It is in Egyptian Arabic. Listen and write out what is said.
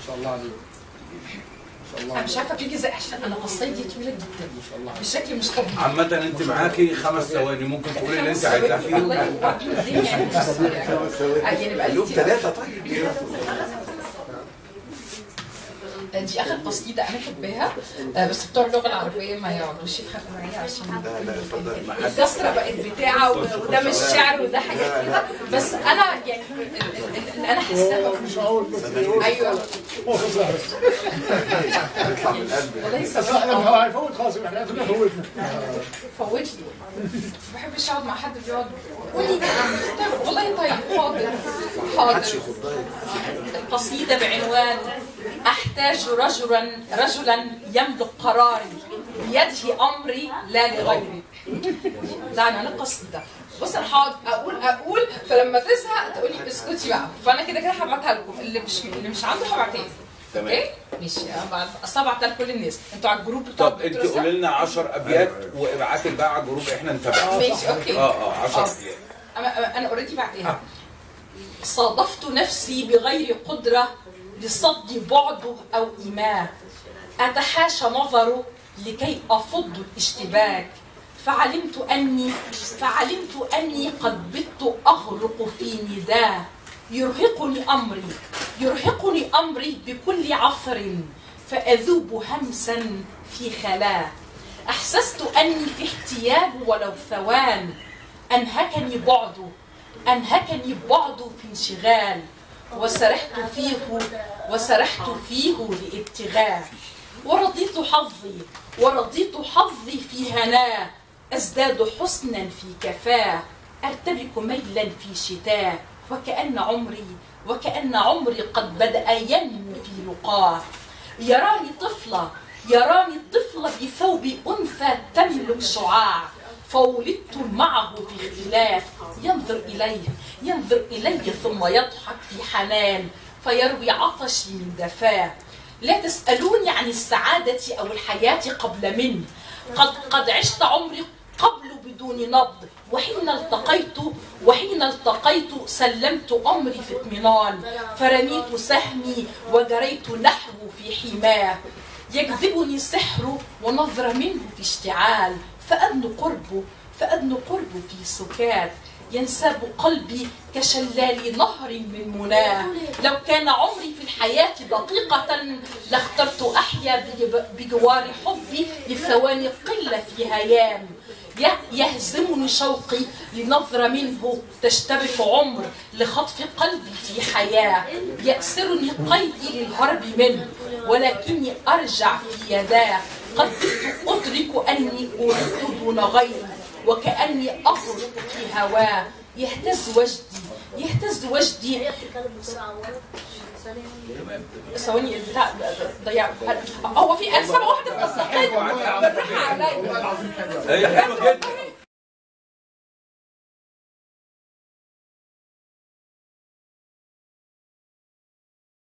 شاء الله عليك ما شاء الله انا عليك مش عارفه بتيجي ازاي عشان انا قصتي طويله جدا ما شاء الله عليك بشكل مش طبيعي عامة انت معاكي خمس ثواني ممكن تقولي اللي انت عايزاه فيهم والله وبعدين الدنيا يعني مش سريعة. يعني بقى لي اليوم كتير قوي. ثلاثة طيب دي اخر قصيده انا كاتباها آه، بس بتوع اللغه العربيه ما يقعدوش يضحكوا معايا عشان لا لا اتفضل الكسره بقت بتاعه وده مش شعر وده حاجات كده بس انا يعني ال- ال- ال- اللي انا حاساه مش هقول بس ايوه نطلع من القلب والله بس سبحان احنا الله هيفوت خلاص احنا احنا فوتنا فوت لي ما بحبش اقعد مع حد بيقعد قولي يا عم طيب والله طيب حاضر حاضر القصيدة بعنوان أحتاج رجلا رجلا يملك قراري بيده أمري لا لغيري ده عنوان القصيدة بص انا هقعد اقول اقول فلما تزهق تقولي اسكتي بقى فانا كده كده هبعتها لكم اللي مش اللي مش عنده هبعتها لكم تمام. اوكي ماشي أنا بعد- اصل هبعتها لكل الناس انتوا على الجروب بتاع طب انت الدكتور قولي لنا 10 ابيات وابعتي بقى على الجروب احنا نتابعها ماشي اوكي اه اه 10 آه. ابيات انا انا اوريدي بعتها صادفت نفسي بغير قدرة لصد بعده أو إيماه أتحاشى نظره لكي أفض الاشتباك فعلمت أني فعلمت أني قد بت أغرق في نداه يرهقني أمري يرهقني أمري بكل عثر فأذوب همسا في خلاه أحسست أني في احتياج ولو ثوان أنهكني بعده أنهكني بعده في انشغال وسرحت فيه وسرحت فيه لابتغاء ورضيت حظي ورضيت حظي في هناه أزداد حسنا في كفاه أرتبك ميلا في شتاه وكأن عمري وكأن عمري قد بدأ ينمو في لقاه يراني طفلة يراني طفلة بثوب أنثى تملك شعاع فولدت معه في اختلاف ينظر إليه ينظر إلي ثم يضحك في حنان فيروي عطشي من دفاه لا تسألوني عن السعادة أو الحياة قبل من قد قد عشت عمري قبل بدون نبض وحين التقيت وحين التقيت سلمت أمري في اطمئنان فرميت سهمي وجريت نحوه في حماه يجذبني السحر ونظرة منه في اشتعال فأدن قربه فأدن قربه في سكات ينساب قلبي كشلال نهر من مناه لو كان عمري في الحياة دقيقة لاخترت أحيا بجب- بجوار حبي لثواني قلة في هيام يه- يهزمني شوقي لنظرة منه تشتبك عمر لخطف قلبي في حياة يأسرني قيدي للهرب منه ولكني أرجع في يداه قد كنت أدرك أني أريد دون غيري وكأني أغرق في هواه يهتز وجدي يهتز وجدي ثواني البتاع ضيع هو في ألسنة واحدة بتصحيح بالراحة عليا هي حلوه جدا